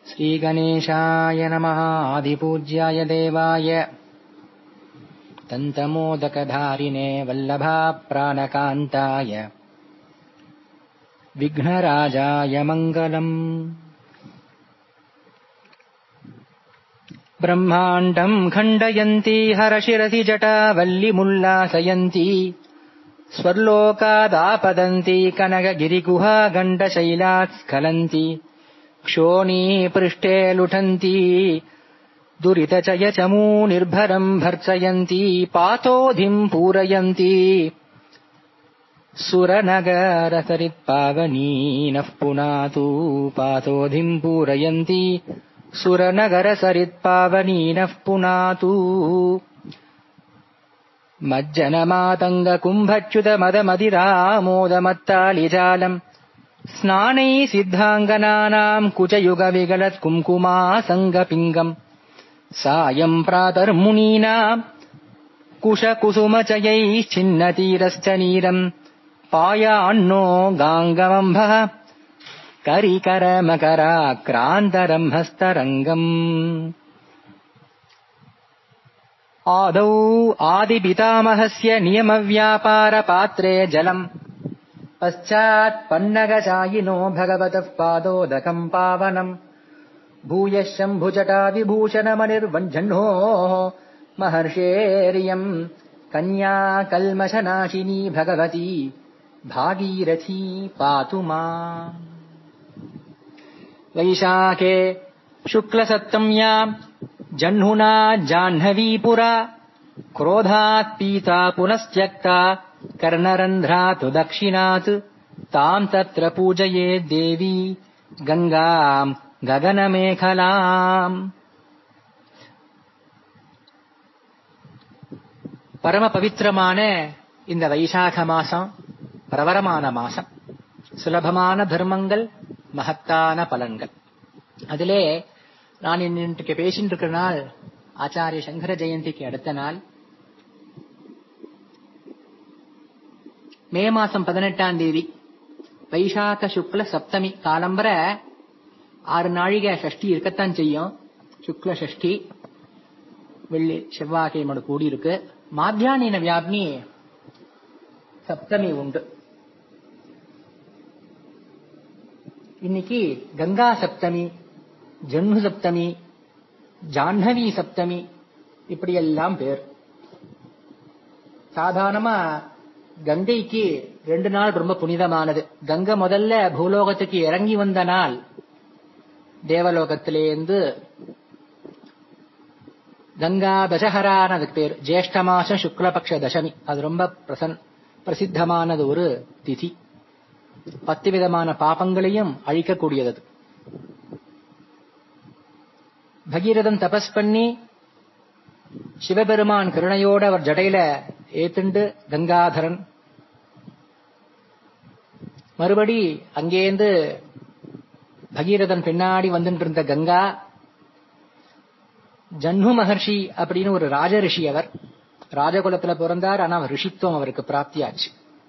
श्रीगणेशाय नमः आदिपूज्याय देवाय तन्तमोदकधारिणे वल्लभाप्राणकान्ताय विघ्नराजाय मङ्गलम् ब्रह्माण्डम् खण्डयन्ती हरशिरसि जटावल्लिमुल्लासयन्ती स्वर्लोकादापदन्ती कनकगिरिगुहा गण्डशैलात् स्खलन्ति क्षोणी पृष्ठे लुठन्ती दुरितचयचमूनिर्भरम् भर्त्सयन्ती पातोधिम् पूरयन्ती सुरनगरसरित्पावनी नः पुनातु पातोधिम् पूरयन्ती सुरनगरसरित्पावनी नः पुनातु मज्जनमातङ्गकुम्भच्युतमदमदिरामोदमत्तालिजालम् स्नानैः सिद्धाङ्गनानाम् कुचयुगविगलत्कुङ्कुमासङ्गपिङ्गम् सायम् प्रातर्मुनीनाम् कुशकुसुमचयैश्चिन्नतीरश्च नीरम् पायान्नो गाङ्गमम्भः करिकरमकराक्रान्तरम्भस्तरङ्गम् आदौ आदिपितामहस्य नियमव्यापारपात्रे जलम् पश्चात्पन्नगशायिनो भगवतः पादोदकम् पावनम् भूयः शम्भुजटा विभूषणमनिर्वञ्झह्नोः महर्षेरियम् कन्या कल्मषनाशिनी भगवती भागीरथी पातु मा वैशाखे शुक्लसप्तम्याम् जह्नुना जाह्नवीपुरा क्रोधात् पीता पुनस्त्यक्ता कर्णरन्ध्रात् दक्षिणात् ताम् तत्र पूजये देवी गङ्गाम् ககனமேகலாம் பரம பவித்திரமான இந்த வைசாக மாசம் பிரவரமான மாசம் சுலபமான தர்மங்கள் மகத்தான பலன்கள் அதிலே நான் இன்றைக்கு பேசிட்டு இருக்கிற நாள் ஆச்சாரிய சங்கர ஜெயந்திக்கு அடுத்த நாள் மே மாசம் பதினெட்டாம் தேதி வைசாக சுக்ல சப்தமி காலம்பர ஆறு நாழிகை ஷஷ்டி இருக்கத்தான் செய்யும் சுக்ல ஷஷ்டி வெள்ளி செவ்வாய்க்கிழமோட கூடி இருக்கு மாத்தியானின வியாப்னி சப்தமி உண்டு இன்னைக்கு கங்கா சப்தமி ஜன்னு சப்தமி ஜாஹ்னவி சப்தமி இப்படி எல்லாம் பேர் சாதாரணமா கங்கைக்கு ரெண்டு நாள் ரொம்ப புனிதமானது கங்கை முதல்ல பூலோகத்துக்கு இறங்கி வந்த நாள் தேவலோகத்திலேருந்து கங்கா தசஹரான அதுக்கு பேர் ஜேஷ்ட மாசம் சுக்லபக்ஷ தசமி அது ரொம்ப பிரசன் பிரசித்தமானது ஒரு திதி பத்து விதமான பாபங்களையும் அழிக்கக்கூடியது அது பகீரதன் தபஸ் பண்ணி சிவபெருமான் கருணையோட அவர் ஜடையில ஏத்துண்டு கங்காதரன் மறுபடி அங்கேருந்து பகீரதன் பின்னாடி வந்துட்டு இருந்த கங்கா ஜன்னு மகர்ஷி அப்படின்னு ஒரு ராஜ ரிஷி அவர் ராஜகுலத்துல பிறந்தார் ஆனா அவர் ரிஷித்துவம் அவருக்கு பிராப்தியாச்சு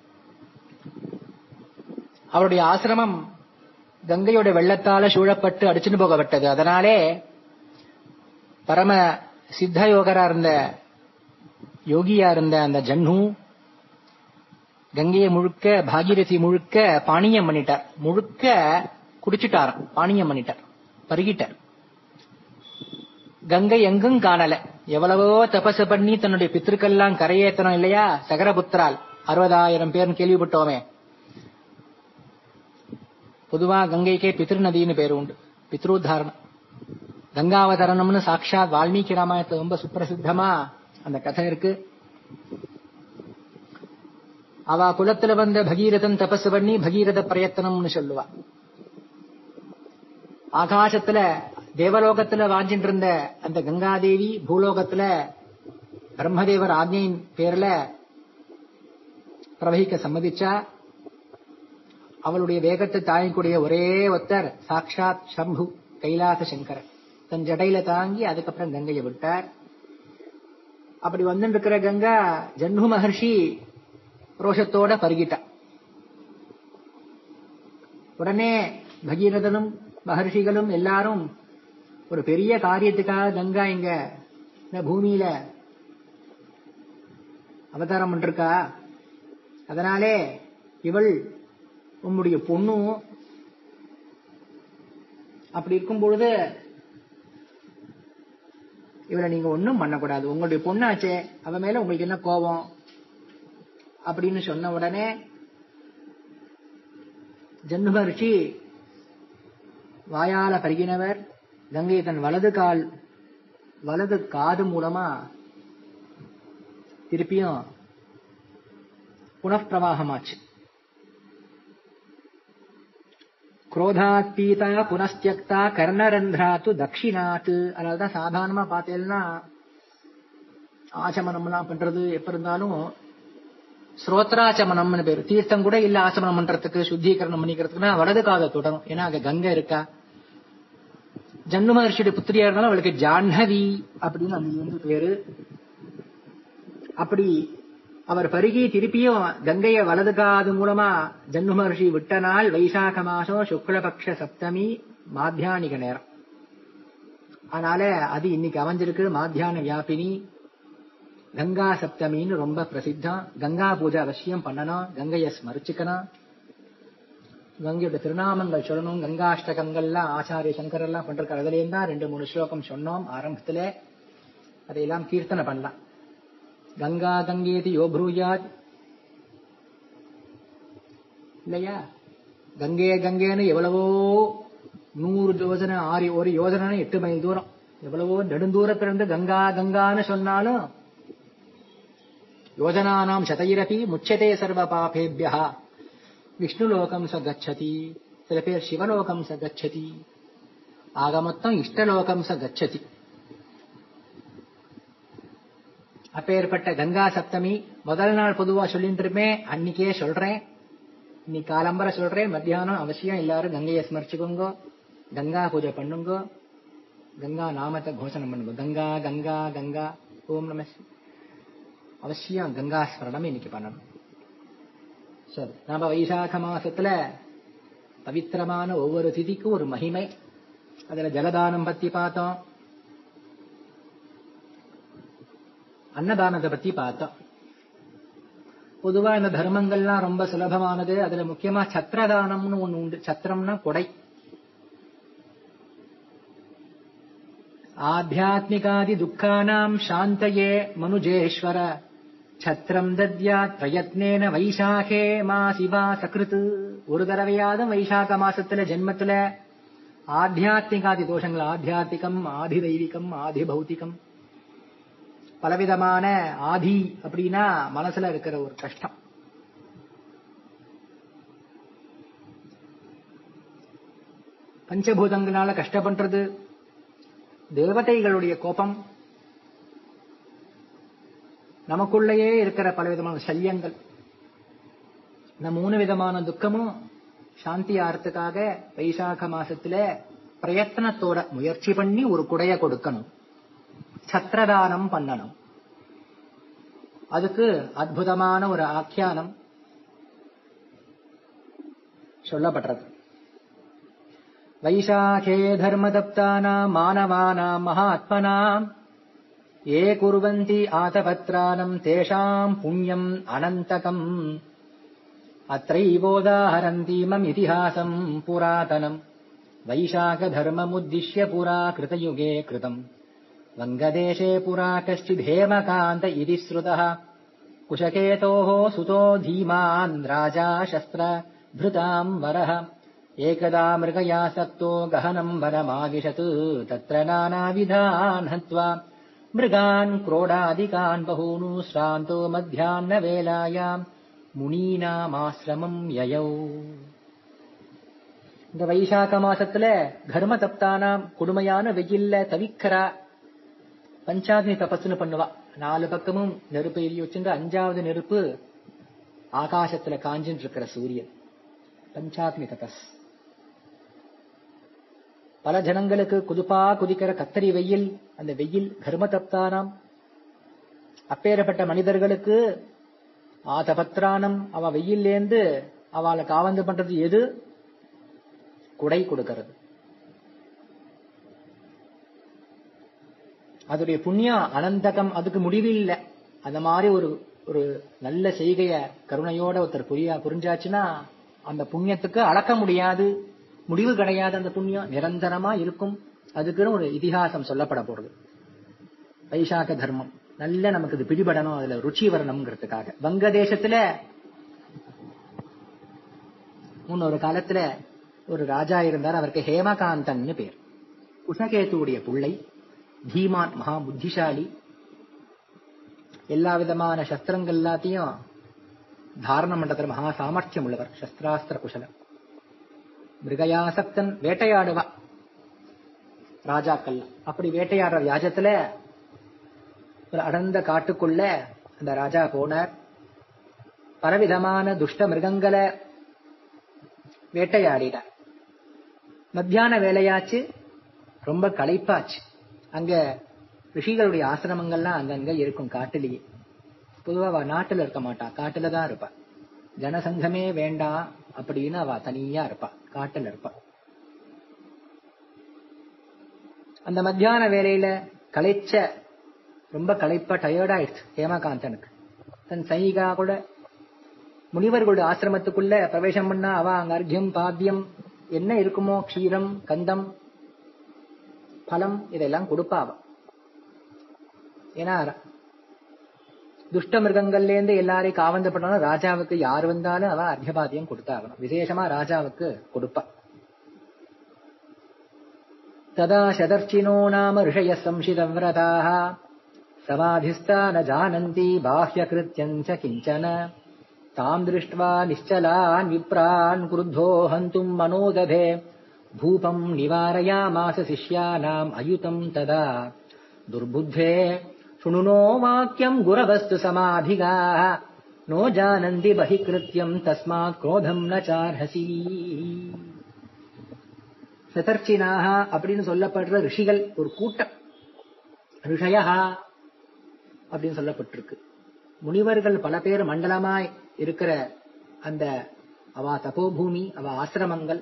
அவருடைய ஆசிரமம் கங்கையோட வெள்ளத்தால சூழப்பட்டு அடிச்சுன்னு போகப்பட்டது அதனாலே பரம சித்த யோகரா இருந்த யோகியா இருந்த அந்த ஜன்னு கங்கையை முழுக்க பாகீரதி முழுக்க பாணியம் பண்ணிட்டார் முழுக்க குடிச்சிட்டாராம் பாணியம் பண்ணிட்டார் பருகிட்டார் கங்கை எங்கும் காணல எவ்வளவோ தபசு பண்ணி தன்னுடைய பித்திருக்கெல்லாம் கரையேத்தனம் இல்லையா சகரபுத்திரால் அறுபதாயிரம் பேர்னு கேள்விப்பட்டோமே பொதுவா கங்கைக்கே பித்ரு நதின்னு பேரு உண்டு பித்ருத்தாரணம் கங்காவதரணம்னு சாட்சாத் வால்மீகி ராமாயணத்துல ரொம்ப சுப்பிரசித்தமா அந்த கதை இருக்கு அவ குலத்துல வந்த பகீரதன் தபசு பண்ணி பகீரத பிரயத்தனம்னு சொல்லுவா ஆகாசத்துல தேவலோகத்துல வாஞ்சிட்டு இருந்த அந்த கங்காதேவி பூலோகத்துல பிரம்மதேவர் ஆக்ஞையின் பேர்ல பிரவகிக்க சம்மதிச்சா அவளுடைய வேகத்தை தாயக்கூடிய ஒரே ஒத்தர் சாக்ஷாத் சம்பு கைலாச சங்கரன் தன் ஜடையில தாங்கி அதுக்கப்புறம் கங்கையை விட்டார் அப்படி வந்துட்டு இருக்கிற கங்கா ஜன்னு மகர்ஷி ரோஷத்தோட பருகிட்டா உடனே பகீரதனும் மகர்ஷிகளும் எல்லாரும் ஒரு பெரிய காரியத்துக்காக கங்கா இங்க இந்த பூமியில அவதாரம் பண்ணிருக்கா அதனாலே இவள் உன்னுடைய பொண்ணும் அப்படி இருக்கும் பொழுது இவளை நீங்க ஒன்றும் பண்ணக்கூடாது உங்களுடைய பொண்ணாச்சே அவ மேல உங்களுக்கு என்ன கோபம் அப்படின்னு சொன்ன உடனே ஜன்னு மகர்ஷி வாயால பருகினவர் கங்கை தன் வலது கால் வலது காது மூலமா திருப்பியும் புனப்பிரவாகமாச்சு குரோதாத் பீதா புனஸ்தியக்தா கர்ணரந்திராத்து தட்சிணாத்து அதனாலதான் சாதாரணமா பார்த்தேன்னா ஆச்சமனம்லாம் பண்றது எப்ப இருந்தாலும் ஸ்ரோத்ராச்சமனம்னு பேரு தீர்த்தம் கூட இல்ல ஆச்சமனம் பண்றதுக்கு சுத்தீகரணம் பண்ணிக்கிறதுக்குன்னா வலது காதை தொடரும் ஏன்னா அங்க கங்கை இருக்கா ஜன்னு மகர்ஷியுடைய புத்திரியா இருந்தாலும் அவளுக்கு ஜாஹ்னவி அப்படின்னு அந்த வந்து பேரு அப்படி அவர் பருகி திருப்பியும் கங்கைய வலது காது மூலமா ஜன்னு மகர்ஷி விட்ட நாள் வைசாக மாசம் சுக்லபக்ஷ சப்தமி மாத்தியானிக நேரம் அதனால அது இன்னைக்கு அமைஞ்சிருக்கு மாத்தியான வியாபினி கங்கா சப்தமின்னு ரொம்ப பிரசித்தம் கங்கா பூஜை அவசியம் பண்ணணும் கங்கைய ஸ்மரிச்சுக்கணும் கங்கையோட திருநாமங்கள் சொல்லணும் கங்காஷ்டகங்கள்லாம் ஆச்சாரிய சங்கர் எல்லாம் பண்றாரு அதுல தான் ரெண்டு மூணு ஸ்லோகம் சொன்னோம் ஆரம்பத்துல அதையெல்லாம் கீர்த்தனை பண்ணலாம் கங்கா கங்கேதி யோ ப்ரூயாத் இல்லையா கங்கே கங்கேன்னு எவ்வளவோ நூறு யோஜனை ஆறு ஒரு யோஜனை எட்டு மைல் தூரம் எவ்வளவோ நெடுந்தூரத்திலிருந்து கங்கா கங்கான்னு சொன்னாலும் யோஜனானாம் சதைரபி முச்சதே சர்வ பாபேபியா விஷ்ணுலோகம் ச கச்சதி சில பேர் சிவலோகம் ச கச்சதி ஆக மொத்தம் இஷ்டலோகம் ச கச்சதி அப்பேற்பட்ட கங்கா சப்தமி முதல் நாள் பொதுவா சொல்லிட்டு இருப்பேன் அன்னைக்கே சொல்றேன் இன்னைக்கு காலம்பர சொல்றேன் மத்தியானம் அவசியம் எல்லாரும் கங்கையை ஸ்மரிச்சுக்கோங்க கங்கா பூஜை பண்ணுங்க கங்கா நாமத்தை கோஷனம் பண்ணுங்க கங்கா கங்கா கங்கா ஓம் நம அவசியம் கங்கா ஸ்மரணம் இன்னைக்கு பண்ணணும் சரி நாம வைசாக மாசத்துல பவித்திரமான ஒவ்வொரு திதிக்கும் ஒரு மகிமை அதுல ஜலதானம் பத்தி பார்த்தோம் அன்னதானத்தை பத்தி பார்த்தோம் பொதுவா இந்த தர்மங்கள்லாம் ரொம்ப சுலபமானது அதுல முக்கியமா சத்திரதானம்னு ஒண்ணு உண்டு சத்திரம்னா கொடை ஆத்தியாத்மிகாதி துக்கானாம் சாந்தயே மனுஜேஸ்வர சத்திரம் தத்யாத் பிரயத்னேன வைசாகே மா சிவா சகிருத்து ஒரு தடவையாதும் வைசாக மாசத்துல ஜென்மத்துல ஆத்தியாத்மிகாதி தோஷங்கள் ஆத்தியாத்மிகம் ஆதி தெய்வீகம் ஆதி பௌத்திகம் பலவிதமான ஆதி அப்படின்னா மனசுல இருக்கிற ஒரு கஷ்டம் பஞ்சபூதங்களால கஷ்டப்படுறது தேவதைகளுடைய கோபம் நமக்குள்ளேயே இருக்கிற பலவிதமான சல்யங்கள் இந்த மூணு விதமான துக்கமும் சாந்தி ஆறதுக்காக வைசாக மாசத்துல பிரயத்தனத்தோட முயற்சி பண்ணி ஒரு குடைய கொடுக்கணும் சத்திரதானம் பண்ணணும் அதுக்கு அற்புதமான ஒரு ஆக்கியானம் சொல்லப்படுறது வைசாखे धर्मदप्तानाम् मानवानाम् महात्मनाम् ये कुर्वन्ति आतपत्राणम् तेषाम् पुण्यम् अनन्तकम् अत्रैवोदाहरन्तीमम् इतिहासम् पुरातनम् वैशाखधर्ममुद्दिश्य पुरा कृतयुगे कृतम् वङ्गदेशे पुरा कश्चिद्धेमकान्त इति श्रुतः कुशकेतोः सुतो धीमान् राजा शस्त्र भृताम् वरः एकदा मृगयासक्तो गहनम् वरमाविशत् तत्र नानाविधान् हत्वा मृगान् क्रोडादिकान् बहून् श्रान्तो मध्याह्नवेलायाम् முனீனாமாசிரமம் யயௌ இந்த வைசாக்க மாசத்துல கர்ம தப்தானாம் கொடுமையான வெயில்ல தவிக்கிறா பஞ்சாக்னி தபஸ்னு பண்ணுவா நாலு பக்கமும் நெருப்பு எரிய வச்சுங்க அஞ்சாவது நெருப்பு ஆகாசத்துல காஞ்சின்னு இருக்கிற சூரியன் பஞ்சாக்னி தபஸ் பல ஜனங்களுக்கு குதுப்பா குதிக்கிற கத்தரி வெயில் அந்த வெயில் கர்ம தப்தானாம் அப்பேறப்பட்ட மனிதர்களுக்கு ஆதபத்ரானம் அவ வெயில்லேந்து அவளை காவந்து பண்றது எது குடை கொடுக்கிறது அதோடைய புண்ணியம் அனந்தகம் அதுக்கு முடிவில்லை அந்த மாதிரி ஒரு ஒரு நல்ல செய்கைய கருணையோட ஒருத்தர் புரியா புரிஞ்சாச்சுன்னா அந்த புண்ணியத்துக்கு அளக்க முடியாது முடிவு கிடையாது அந்த புண்ணியம் நிரந்தரமா இருக்கும் அதுக்குன்னு ஒரு இதிகாசம் சொல்லப்பட போறது வைசாக தர்மம் நல்ல நமக்கு இது பிடிபடணும் அதுல ருச்சி வரணுங்கிறதுக்காக வங்க தேசத்துல முன்னொரு காலத்துல ஒரு ராஜா இருந்தார் அவருக்கு ஹேமகாந்தன்னு பேர் குஷகேத்துவுடைய பிள்ளை தீமான் மகா புத்திசாலி எல்லா விதமான சஸ்திரங்கள் எல்லாத்தையும் தாரணம் பண்றதுல மகா சாமர்த்தியம் உள்ளவர் சஸ்திராஸ்திர குஷலர் மிருகயாசக்தன் வேட்டையாடுவா ராஜாக்கள் அப்படி வேட்டையாடுற வியாஜத்துல ஒரு அடர்ந்த காட்டுக்குள்ள அந்த ராஜா போனார் பலவிதமான துஷ்ட மிருகங்களை வேட்டையாடினார் மத்தியான வேலையாச்சு ரொம்ப களைப்பாச்சு அங்க ரிஷிகளுடைய ஆசிரமங்கள்லாம் அங்கங்க இருக்கும் காட்டிலேயே பொதுவா அவ நாட்டுல இருக்க மாட்டா காட்டுல தான் இருப்பா ஜனசங்கமே வேண்டாம் அப்படின்னு அவ தனியா இருப்பா காட்டுல இருப்பா அந்த மத்தியான வேலையில களைச்ச ரொம்ப களைப்பா டயர்டாயிடுச்சு ஹேமகாந்தனுக்கு தன் சைகா கூட முனிவர்களுடைய ஆசிரமத்துக்குள்ள பிரவேசம் பண்ணா அவ அங்க அர்க்கியம் பாத்தியம் என்ன இருக்குமோ க்ஷீரம் கந்தம் பலம் இதெல்லாம் கொடுப்பா அவ ஏன்னா துஷ்ட மிருகங்கள்ல இருந்து எல்லாரையும் காவந்து பண்ணணும் ராஜாவுக்கு யார் வந்தாலும் அவ அர்த்தபாத்தியம் கொடுத்தாகணும் விசேஷமா ராஜாவுக்கு கொடுப்பா ததா சதர்ச்சினோ நாம ரிஷய சம்சிதவிரதாக சமாதிஸ்தா ந ஜானந்தி பாஹ்யகிருத்தியம் ச கிஞ்சன தாம் திருஷ்ட்வா நிश्चलान् விப்ரான் குருத்தோ ஹந்தும் மனோததே பூபம் நிவாரயாமாச சிஷ்யானாம் அயுதம் ததா துர்புத்தே சுணுனோ வாக்கியம் குரவஸ்து சமாதிகாः நோ ஜானந்தி பகிகிருத்தியம் தஸ்மாத் குரோதம் ந சார்ஹசி சதர்ச்சினாக அப்படின்னு சொல்லப்படுற ரிஷிகள் ஒரு கூட்டம் ரிஷயா அப்படின்னு சொல்லப்பட்டிருக்கு முனிவர்கள் பல பேர் மண்டலமாய் இருக்கிற அந்த அவ தபோபூமி அவ ஆசிரமங்கள்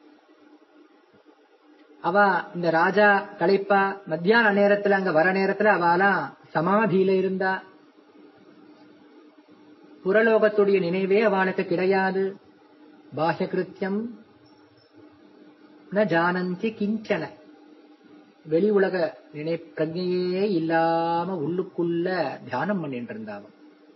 அவ இந்த ராஜா களைப்பா மத்தியான நேரத்துல அங்க வர நேரத்துல அவெல்லாம் சமாதியில இருந்தா புறலோகத்துடைய நினைவே அவளுக்கு கிடையாது பாஹ்ய கிருத்தியம் ந ஜானந்தி கிஞ்சன வெளி உலக நினை பிரஜையே இல்லாம உள்ளுக்குள்ள தியானம் பண்ணிட்டு இருந்தாவன்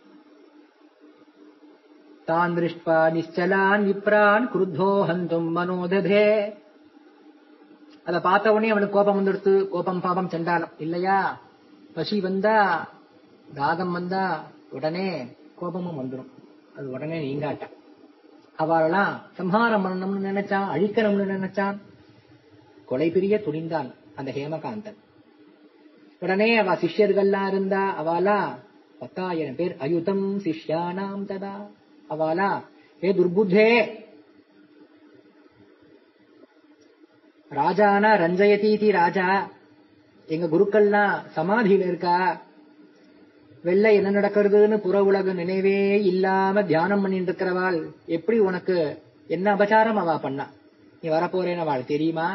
தான் திருஷ்பா நிச்சலான் விப்ரான் குருத்தோ ஹந்தும் மனோததே அத பார்த்த உடனே அவனுக்கு கோபம் வந்துடுத்து கோபம் பாபம் சண்டாலம் இல்லையா பசி வந்தா தாகம் வந்தா உடனே கோபமும் வந்துடும் அது உடனே நீங்காட்ட அவளெல்லாம் சம்ஹாரம் பண்ணணும்னு நினைச்சான் அழிக்கணும்னு நினைச்சான் கொலை பிரிய துணிந்தான் அந்த ஹேமகாந்தன் உடனே அவ சிஷ்யர்கள்லாம் இருந்தா அவளா பத்தாயிரம் பேர் அயுதம் சிஷ்யானாம் ததா அவளா ஏ துர்புத்தே ராஜானா ரஞ்சயதீதி ராஜா எங்க குருக்கள்லாம் சமாதியில இருக்கா வெள்ளை என்ன நடக்கிறதுன்னு புற உலக நினைவே இல்லாம தியானம் பண்ணிட்டு இருக்கிறவாள் எப்படி உனக்கு என்ன அபச்சாரம் அவ பண்ணா நீ வரப்போறேன்னு அவள் தெரியுமா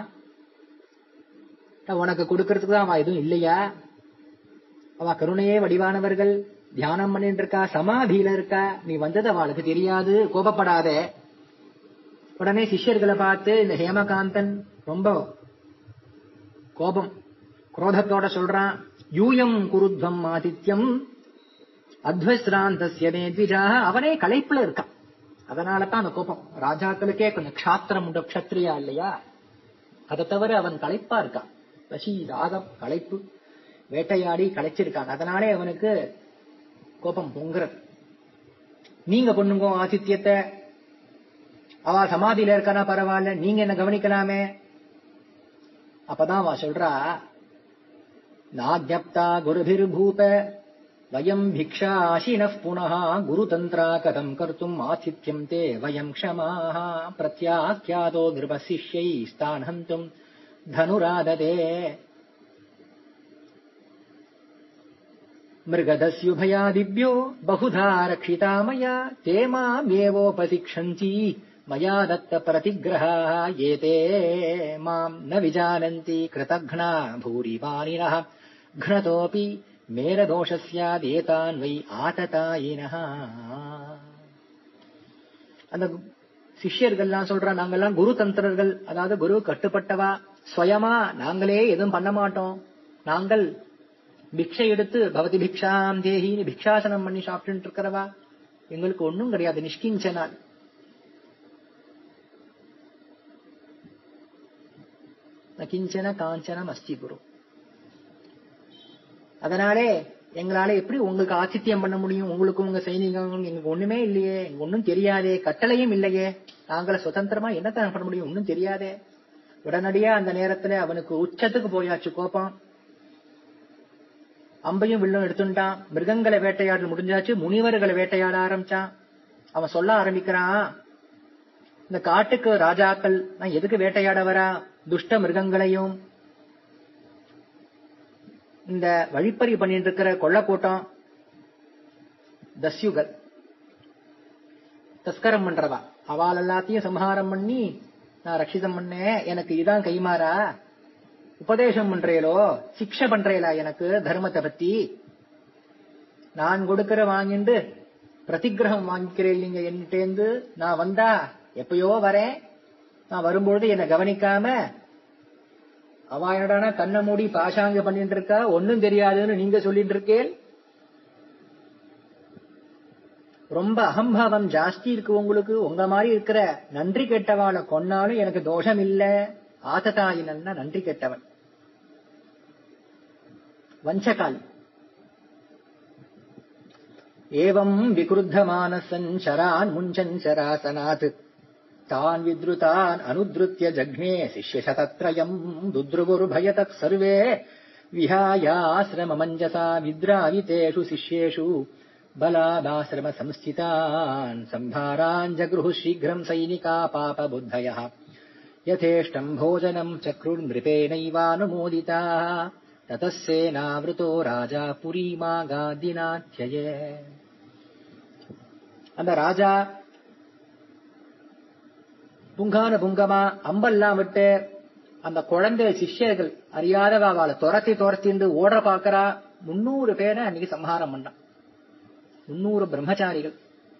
உனக்கு கொடுக்கறதுக்கு தான் அவ எதுவும் இல்லையா அவ கருணையே வடிவானவர்கள் தியானம் பண்ணிட்டு இருக்கா சமாதியில இருக்கா நீ வந்தது அவளுக்கு தெரியாது கோபப்படாத உடனே சிஷ்யர்களை பார்த்து இந்த ஹேமகாந்தன் ரொம்ப கோபம் குரோதத்தோட சொல்றான் யூயம் குருத்வம் ஆதித்யம் அத்வஸ்ராந்தஸ்ய மேத்விஜாக அவனே களைப்புல இருக்கான் அதனால தான் அந்த கோபம் ராஜாக்களுக்கே கொஞ்சம் க்ஷாத்திரம் உண்டு க்ஷத்ரியா இல்லையா அதை தவிர அவன் களைப்பா இருக்கான் பசி தாகம் களைப்பு வேட்டையாடி களைச்சிருக்கான் அதனாலே அவனுக்கு கோபம் பொங்குறது நீங்க பொண்ணுங்க ஆதித்யத்தை அவ சமாதியில இருக்கானா பரவாயில்ல நீங்க என்ன கவனிக்கலாமே அப்பதான் அவ சொல்றா நாத்யப்தா குருபிர்பூப வயம் பிக்ஷாசினः புனः குருதந்திரா கதம் கர்த்தும் ஆதித்யம் தே வயம் க்ஷமாः பிரத்யாख्यातो நிருபசிஷ்யை ஸ்தானந்தும் தனுராததே मृगदस्युभयादिभ्यो बहुधा रक्षिता मया ते मामेवोपशिक्षन्ति मया दत्तप्रतिग्रहाः एते माम् न विजानन्ति कृतघ्ना भूरिवाणिनः घ्नतोऽपि மேலதோஷஸ்யாதேதான் வை ஆததாயினஹ அந்த சிஷ்யர்கள்லாம் சொல்றா நாங்கெல்லாம் குரு தந்திரர்கள் அதாவது குரு கட்டுப்பட்டவா ஸ்வயமா நாங்களே எதுவும் பண்ண மாட்டோம் நாங்கள் பிக்ஷை எடுத்து பவதி பிக்ஷாம் தேகின்னு பிக்ஷாசனம் பண்ணி சாப்பிட்டு இருக்கிறவா எங்களுக்கு ஒண்ணும் கிடையாது நிஷ்கிஞ்சனால் ந கிஞ்சன காஞ்சனம் அஸ்தி குரு அதனாலே எங்களால எப்படி உங்களுக்கு ஆதித்யம் பண்ண முடியும் உங்களுக்கு உங்க சைனிகம் எங்களுக்கு ஒண்ணுமே இல்லையே எங்களுக்கு ஒண்ணும் தெரியாதே கட்டளையும் இல்லையே நாங்கள சுதந்திரமா என்னத்தான் பண்ண முடியும் ஒண்ணும் தெரியாதே உடனடியா அந்த நேரத்துல அவனுக்கு உச்சத்துக்கு போயாச்சு கோபம் அம்பையும் வில்லும் எடுத்துட்டான் மிருகங்களை வேட்டையாட முடிஞ்சாச்சு முனிவர்களை வேட்டையாட ஆரம்பிச்சான் அவன் சொல்ல ஆரம்பிக்கிறான் இந்த காட்டுக்கு ராஜாக்கள் நான் எதுக்கு வேட்டையாட வரா துஷ்ட மிருகங்களையும் இந்த வழிப்பறி பண்ணிட்டு இருக்கிற கொள்ளக்கூட்டம் தஸ்யுகள் தஸ்கரம் பண்றவா அவள் எல்லாத்தையும் சம்ஹாரம் பண்ணி நான் ரட்சிதம் பண்ணேன் எனக்கு இதான் கைமாறா உபதேசம் பண்றேலோ சிக்ஷை பண்றேலா எனக்கு தர்மத்தை பத்தி நான் கொடுக்கிற வாங்கிண்டு பிரதிகிரகம் வாங்கிக்கிறேன் நீங்க என்கிட்டேந்து நான் வந்தா எப்பயோ வரேன் நான் வரும்பொழுது என்னை கவனிக்காம அவ என்னடானா கண்ணை மூடி பாஷாங்க பண்ணிட்டு இருக்கா ஒன்னும் தெரியாதுன்னு நீங்க சொல்லிட்டு இருக்கேன் ரொம்ப அகம்பாவம் ஜாஸ்தி இருக்கு உங்களுக்கு உங்க மாதிரி இருக்கிற நன்றி கெட்டவாளை கொன்னாலும் எனக்கு தோஷம் இல்ல ஆததாயினன்னா நன்றி கெட்டவன் வஞ்சகால் ஏவம் விக்ருத்தமானசன் சரான் முஞ்சன் சராசனாத் तान् विद्रुतान् अनुद्रुत्य जघ्ने शिष्यशतत्रयम् दुद्रुवुर्भयतः सर्वे विहायाश्रममञ्जसा विद्रावितेषु शिष्येषु बलादाश्रमसंस्थितान् सम्भारान् जगृहुः शीघ्रम् सैनिका पापबुद्धयः यथेष्टम् भोजनम् चक्रुर्नृपेणैवानुमोदिताः ततः सेनावृतो राजा पुरीमागादिनाध्यये அந்த ராஜா புங்கான புங்கமா அம்பெல்லாம் விட்டு அந்த குழந்தை சிஷ்யர்கள் அறியாதவ அவளை துரத்தி துரத்திண்டு ஓட பாக்குறா முன்னூறு பேரை அன்னைக்கு சம்ஹாரம் பண்ணான் முன்னூறு பிரம்மச்சாரிகள்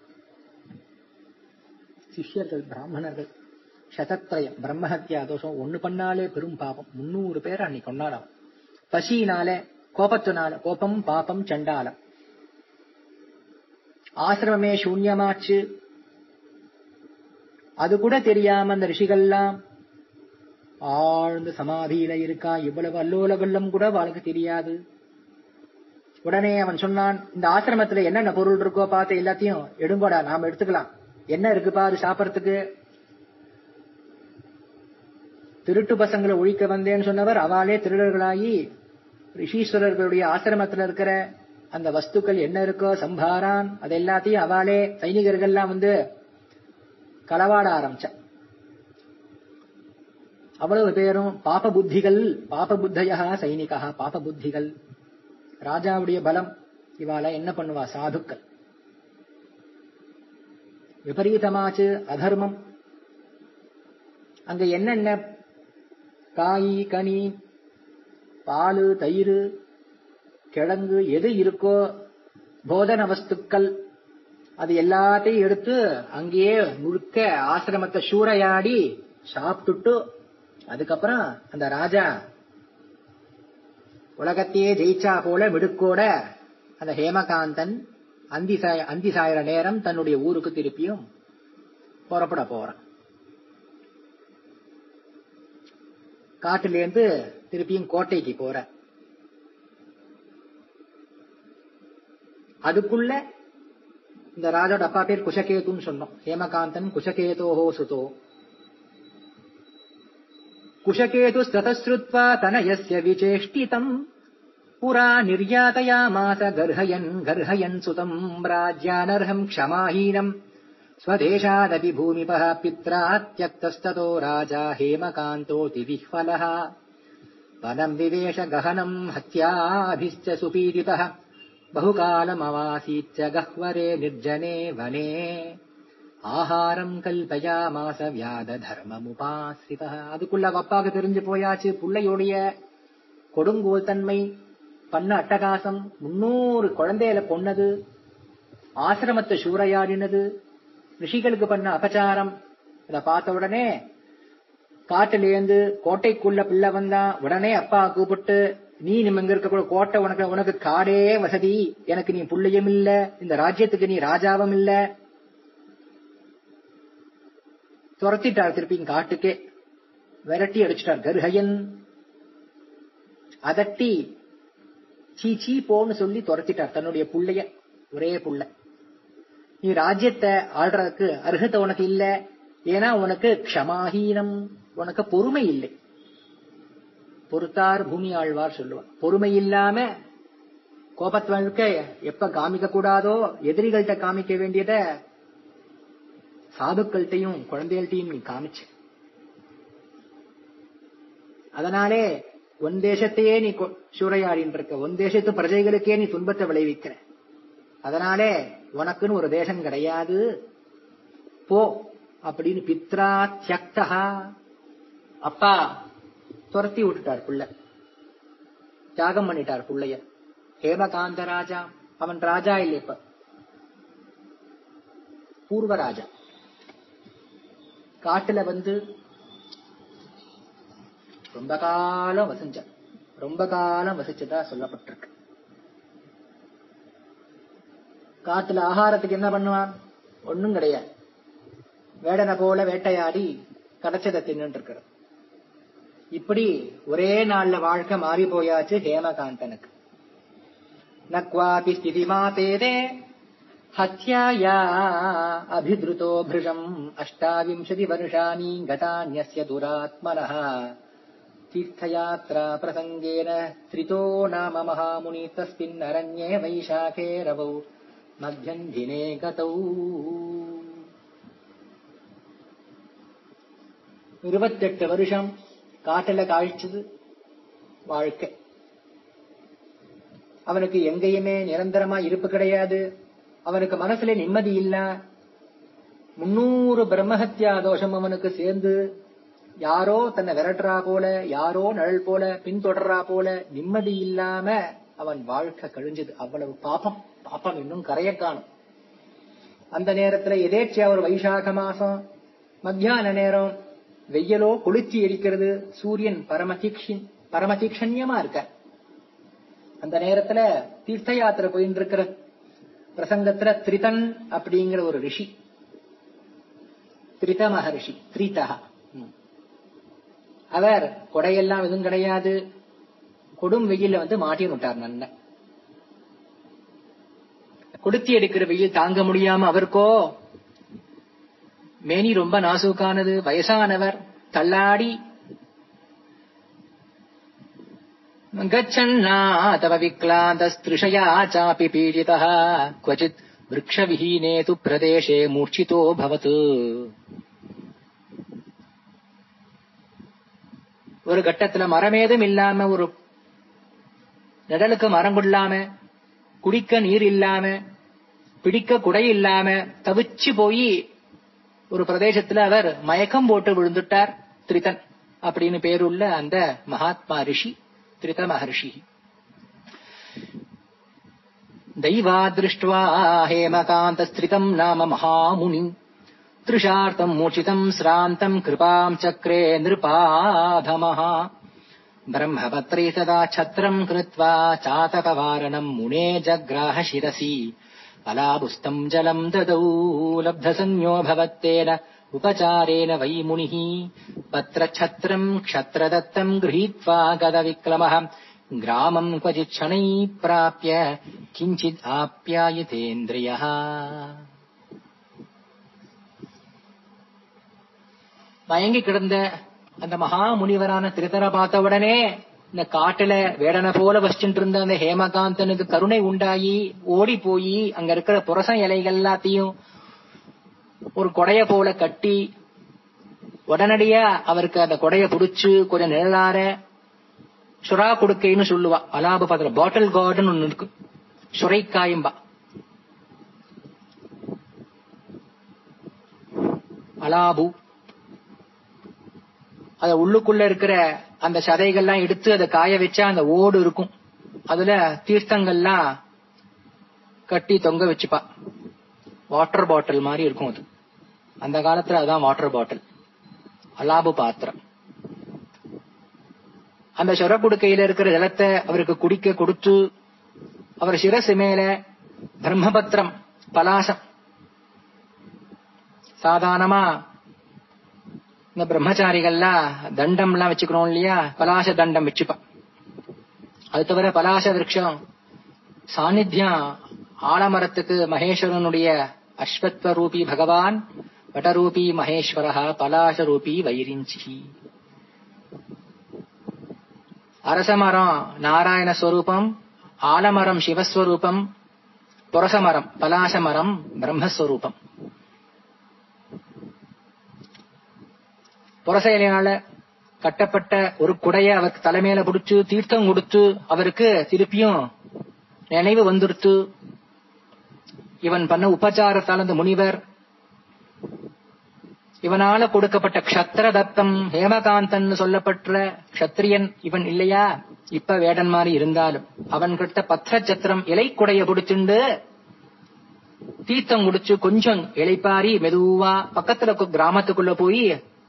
சிஷ்யர்கள் பிராமணர்கள் சதத்ரயம் பிரம்மஹத்யா தோஷம் ஒண்ணு பண்ணாலே பெரும் பாபம் முன்னூறு பேர் அன்னைக்கு கொண்டாடாம் பசியினால கோபத்தினால கோபம் பாபம் சண்டாலம் ஆசிரமமே சூன்யமாச்சு அது கூட தெரியாம அந்த ரிஷிகள்லாம் ஆழ்ந்த சமாதியில இருக்கா இவ்வளவு அல்லோல வெள்ளம் கூட அவளுக்கு தெரியாது உடனே அவன் சொன்னான் இந்த ஆசிரமத்துல என்னென்ன பொருள் இருக்கோ பார்த்து எல்லாத்தையும் எடுங்கோடா நாம எடுத்துக்கலாம் என்ன இருக்கு பாரு சாப்பிடறதுக்கு திருட்டு பசங்களை ஒழிக்க வந்தேன்னு சொன்னவர் அவளே திருடர்களாகி ரிஷீஸ்வரர்களுடைய ஆசிரமத்துல இருக்கிற அந்த வஸ்துக்கள் என்ன இருக்கோ சம்பாரான் அது எல்லாத்தையும் அவளே சைனிகர்கள்லாம் வந்து களவாட ஆரம்பிச்சா அவ்வளவு பேரும் பாப புத்திகள் பாப புத்தயா சைனிகா பாப புத்திகள் ராஜாவுடைய பலம் இவாள என்ன பண்ணுவா சாதுக்கள் விபரீதமாச்சு அதர்மம் அங்க என்னென்ன காய் கனி பாலு தயிர் கிழங்கு எது இருக்கோ போதன வஸ்துக்கள் அது எல்லாத்தையும் எடுத்து அங்கேயே முழுக்க ஆசிரமத்தை சூறையாடி சாப்பிட்டுட்டு அதுக்கப்புறம் அந்த ராஜா உலகத்தையே ஜெயிச்சா போல மிடுக்கோட அந்த ஹேமகாந்தன் அந்தி சாய அந்தி சாயிற நேரம் தன்னுடைய ஊருக்கு திருப்பியும் புறப்பட போறான் காட்டிலேருந்து திருப்பியும் கோட்டைக்கு போற அதுக்குள்ள இந்த ராஜோட அப்பா பேர் குஷகேதுன்னு சொன்னோம் ஹேமகாந்தன் குஷகேதோஹோ சுதோ குஷகேது ததஸ்ருத்வா தனயஸ்ய விசேஷ்டிதம் புரா நிர்யாதயாமாச கர்ஹயன் கர்ஹயன் சுதம் ராஜ்யானர்ஹம் க்ஷமாஹீனம் स्वदेशादपि भूमिपः पित्रा त्यक्तस्ततो राजा हेमकान्तोऽति विह्वलः वनम् विवेश गहनम् हत्याभिश्च सुपीडितः बहुकालमवासीच्च गह्वरे निर्जने वने ஆஹாரம் கல்பயாமாச வியாத தர்மமுபாசிதா அதுக்குள்ள அப்பாவுக்கு தெரிஞ்சு போயாச்சு புள்ளையோடைய கொடுங்கோல் தன்மை பண்ண அட்டகாசம் முன்னூறு குழந்தைகளை கொன்னது ஆசிரமத்தை சூறையாடினது ரிஷிகளுக்கு பண்ண அபச்சாரம் இத பார்த்த உடனே காட்டிலேந்து கோட்டைக்குள்ள பிள்ளை வந்தான் உடனே அப்பா கூப்பிட்டு நீ நம்ம இங்க இருக்க கூட கோட்டை உனக்கு உனக்கு காடே வசதி எனக்கு நீ புள்ளையும் இல்ல இந்த ராஜ்யத்துக்கு நீ ராஜாவும் இல்ல துரத்திட்டார் திருப்பி காட்டுக்கே விரட்டி அடிச்சிட்டார் கருகையன் அதட்டி சீ சீ போன்னு சொல்லி துரத்திட்டார் தன்னுடைய புள்ளைய ஒரே புள்ள நீ ராஜ்யத்தை ஆள்றதுக்கு அருகத்தை உனக்கு இல்ல ஏன்னா உனக்கு க்ஷமாஹீனம் உனக்கு பொறுமை இல்லை பொறுத்தார் பூமி ஆழ்வார் சொல்லுவார் பொறுமை இல்லாம கோபத்துவனுக்கு எப்ப காமிக்க கூடாதோ எதிரிகள்கிட்ட காமிக்க வேண்டியத சாதுக்கள்கிட்டையும் குழந்தைகள்கிட்டையும் நீ காமிச்ச அதனாலே உன் தேசத்தையே நீ கொ- சூறையாடின்னு இருக்க உன் தேசத்து பிரஜைகளுக்கே நீ துன்பத்தை விளைவிக்கிற அதனாலே உனக்குன்னு ஒரு தேசம் கிடையாது போ அப்படின்னு பித்ரா தியக்தா அப்பா துரத்தி விட்டுட்டார் புள்ள தியாகம் பண்ணிட்டார் புள்ளைய ஹேமகாந்த ராஜா அவன் ராஜா இல்லை இப்ப பூர்வ ராஜா காட்டுல வந்து ரொம்ப காலம் வசிச்சான் ரொம்ப காலம் வசிச்சதா சொல்லப்பட்டிருக்கு காட்டுல ஆகாரத்துக்கு என்ன பண்ணுவான் ஒண்ணும் கிடையாது வேடனை போல வேட்டையாடி கிடைச்சதை தின்னுட்டு இருக்கிறான் இப்படி ஒரே நாள்ல வாழ்க்கை மாறி போயாச்சு ஹேமகாந்தனுக்கு நக்வாபி ஸ்திதி மாதேதே ஹத்யாயா அபித்ருதோ பிருஷம் அஷ்டாவிம்சதி வருஷாணி கதான்யஸ்ய துராத்மனः तीर्थयात्रा प्रसङ्गेन त्रितो नाम महामुनि तस्मिन् अरण्ये वैशाखे रवौ मध्यम् दिने गतौ இருபத்தெட்டு வருஷம் காட்டுல காய்ச்சது வாழ்க்கை அவனுக்கு எங்கேயுமே நிரந்தரமா இருப்பு கிடையாது அவனுக்கு மனசுல நிம்மதி இல்ல முன்னூறு பிரம்மஹத்யா தோஷம் அவனுக்கு சேர்ந்து யாரோ தன்னை விரட்டுறா போல யாரோ நிழல் போல பின்தொடர்றா போல நிம்மதி இல்லாம அவன் வாழ்க்கை கழிஞ்சது அவ்வளவு பாப்பம் பாப்பம் இன்னும் கரைய காணும் அந்த நேரத்துல எதேச்சியா ஒரு வைசாக மாசம் மத்தியான நேரம் வெய்யலோ கொளுத்தி எரிக்கிறது சூரியன் பரமதீக்ஷின் பரமதீக்ஷண்யமா இருக்க அந்த நேரத்துல தீர்த்த யாத்திரை போயிட்டு இருக்கிற பிரசங்கத்துல திரிதன் அப்படிங்கிற ஒரு ரிஷி திரித மகரிஷி திரிதா ம். அவர் கொடையெல்லாம் எதுவும் கிடையாது கொடும் வெயில்ல வந்து மாட்டி விட்டார் நல்ல கொடுத்தி எடுக்கிற வெயில் தாங்க முடியாம அவருக்கோ மேனி ரொம்ப நாசூக்கானது வயசானவர் தள்ளாடி गच्छन्ना तव विक्लान्तस्त्रिषया चापि पीडितः क्वचित् वृक्षविहीने तु प्रदेशे मूर्छितो भवत् ஒரு கட்டத்துல மரமேதும் இல்லாம ஒரு நிழலுக்கு மரம் கொள்ளாம குடிக்க நீர் இல்லாம பிடிக்க குடை இல்லாம தவிச்சு போய் ஒரு பிரதேசத்துல அவர் மயக்கம் போட்டு விழுந்துட்டார் திரிதன் அப்படின்னு பேருள்ள அந்த மகாத்மா ரிஷி திரித மகர்ஷி दैवादृष्ट्वा हेमकान्तस्त्रितम् नाम महामुनि तृषार्तम् मूर्छितम् श्रान्तम् कृपाम् चक्रे नृपाधमः ब्रह्मपत्रे तदा छत्रम् कृत्वा चातकवारणम् मुने जग्राह शिरसि अलाबुस्तम् जलम् ददौ लब्धसंज्ञो भवत्तेन उपचारेण वै मुनिः पत्रच्छत्रम् क्षत्रदत्तम् गृहीत्वा गदविक्लमः ग्रामम् क्वचित् क्षणैः प्राप्य किञ्चित् आप्यायतेन्द्रियः மயங்கி கிடந்த அந்த மகா முனிவரான திருத்தரை பார்த்த உடனே இந்த காட்டுல வேடனை போல வசிச்சுட்டு இருந்த அந்த ஹேமகாந்தனுக்கு கருணை உண்டாகி ஓடி போய் அங்க இருக்கிற புரசம் இலைகள் எல்லாத்தையும் ஒரு கொடைய போல கட்டி உடனடியா அவருக்கு அந்த கொடைய புடிச்சு கொஞ்சம் நிழலார சுறா கொடுக்கைன்னு சொல்லுவா அலாப பாத்திர பாட்டில் கார்டன் ஒண்ணு இருக்கு சுரைக்காயும்பா அலாபு அத உள்ளுக்குள்ள இருக்கிற அந்த சதைகள்லாம் எடுத்து அதை காய வச்சா அந்த ஓடு இருக்கும் அதுல தீர்த்தங்கள்லாம் கட்டி தொங்க வச்சுப்பா வாட்டர் பாட்டில் மாதிரி இருக்கும் அது அந்த காலத்துல அதான் வாட்டர் பாட்டில் அலாபு பாத்திரம் அந்த சொரக்குடுக்கையில இருக்கிற ஜலத்தை அவருக்கு குடிக்க கொடுத்து அவர் சிரசு மேல பிரம்மபத்திரம் பலாசம் சாதாரணமா இந்த பிரம்மச்சாரிகள்லாம் தண்டம் எல்லாம் வச்சுக்கிறோம் இல்லையா பலாச தண்டம் வச்சுப்பா அது தவிர பலாச விரக்ஷம் சாநித்தியம் ஆலமரத்துக்கு மகேஸ்வரனுடைய அஸ்வத்வ ரூபி பகவான் வடரூபி மகேஸ்வரா பலாச ரூபி வைரிஞ்சி அரசமரம் நாராயண ஸ்வரூபம் ஆலமரம் சிவஸ்வரூபம் புரசமரம் பலாசமரம் பிரம்மஸ்வரூபம் புரசையினால கட்டப்பட்ட ஒரு குடைய அவருக்கு தலைமையில பிடிச்சு தீர்த்தம் கொடுத்து அவருக்கு திருப்பியும் நினைவு வந்துருத்து இவன் பண்ண உபச்சாரத்தால் அந்த முனிவர் இவனால கொடுக்கப்பட்ட க்ஷத்திர தத்தம் ஹேமகாந்தன் சொல்லப்பட்ட க்ஷத்திரியன் இவன் இல்லையா இப்ப வேடன் மாதிரி இருந்தாலும் அவன் கிட்ட பத்திர சத்திரம் இலை குடைய பிடிச்சுண்டு தீர்த்தம் குடிச்சு கொஞ்சம் இளைப்பாரி மெதுவா பக்கத்துல இருக்க கிராமத்துக்குள்ள போய்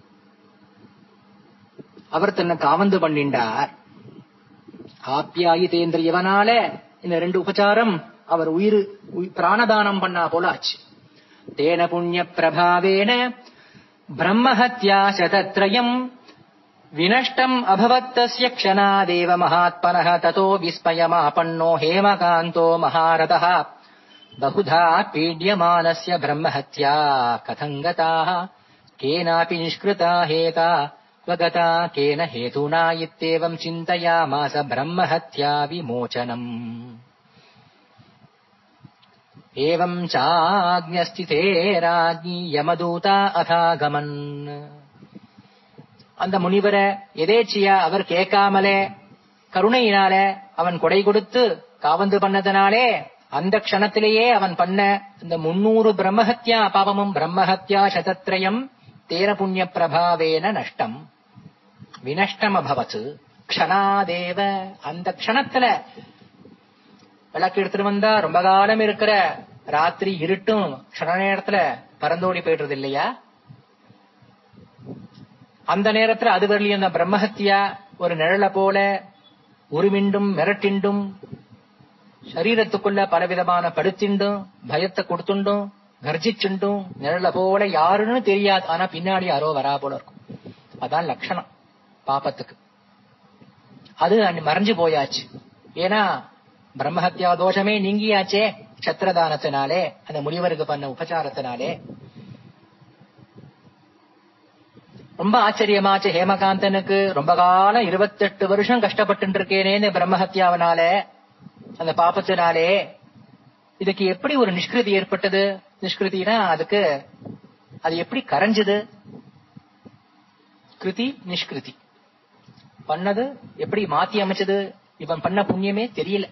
அவர் தன்னை காவந்து பண்ணிண்டார் ஆப்யாயிதேந்திர இவனால இந்த ரெண்டு உபச்சாரம் அவர் உயிர் உயி- பிராணதானம் பண்ணா போல ஆச்சு தேன புண்ணிய பிரபாவேன பிரம்மஹத்யா சதத்ரயம் வினஷ்டம் அபவத்தஸ்ய க்ஷணாதேவ மகாத்மனः ததோ விஸ்மயமாபன்னோ ஹேமகாந்தோ மகாரதः बहुधा पीड्यमानस्य ब्रह्महत्या कथम् गताः केनापि निष्कृता हेता क्व गता केन हेतुना इत्येवम् चिन्तयामास ब्रह्महत्या विमोचनम् एवम् चाज्ञस्थिते राज्ञी யமதூதா அதாகமன் அந்த முனிவரை எதேச்சியா அவர் கேட்காமலே கருணையினால அவன் கொடை கொடுத்து காவந்து பண்ணதனாலே அந்த க்ஷணத்திலேயே அவன் பண்ண இந்த முன்னூறு பிரம்மஹத்யா பாவமும் பிரம்மஹத்யா சதத்ரயம் தேன புண்ணிய பிரபாவேன நஷ்டம் வினஷ்டம் அபவத் க்ஷணாதேவ அந்த க்ஷணத்துல விளக்கு எடுத்துட்டு வந்தா ரொம்ப காலம் இருக்கிற ராத்திரி இருட்டும் க்ஷண நேரத்துல பறந்தோடி போயிடுறது இல்லையா அந்த நேரத்துல அது வரலையும் அந்த பிரம்மஹத்தியா ஒரு நிழல போல உருமிண்டும் மிரட்டிண்டும் சரீரத்துக்குள்ள பலவிதமான படுத்திண்டும் பயத்தை கொடுத்துண்டும் கர்ஜிச்சுண்டும் நிழல போல யாருன்னு தெரியாது ஆனா பின்னாடி யாரோ வரா போல இருக்கும் அதான் லட்சணம் பாப்பத்துக்கு அது அன்னை மறைஞ்சு போயாச்சு ஏன்னா பிரம்மஹத்யா தோஷமே நீங்கியாச்சே சத்திரதானத்தினாலே அந்த முனிவருக்கு பண்ண உபச்சாரத்தினாலே ரொம்ப ஆச்சரியமாச்சு ஹேமகாந்தனுக்கு ரொம்ப காலம் இருபத்தெட்டு வருஷம் கஷ்டப்பட்டு இருக்கேனேன்னு பிரம்மஹத்யாவனால அந்த பாப்பத்தினாலே இதுக்கு எப்படி ஒரு நிஷ்கிருதி ஏற்பட்டது நிஷ்கிருதினா அதுக்கு அது எப்படி கரைஞ்சது கிருதி நிஷ்கிருதி பண்ணது எப்படி மாத்தி அமைச்சது இவன் பண்ண புண்ணியமே தெரியல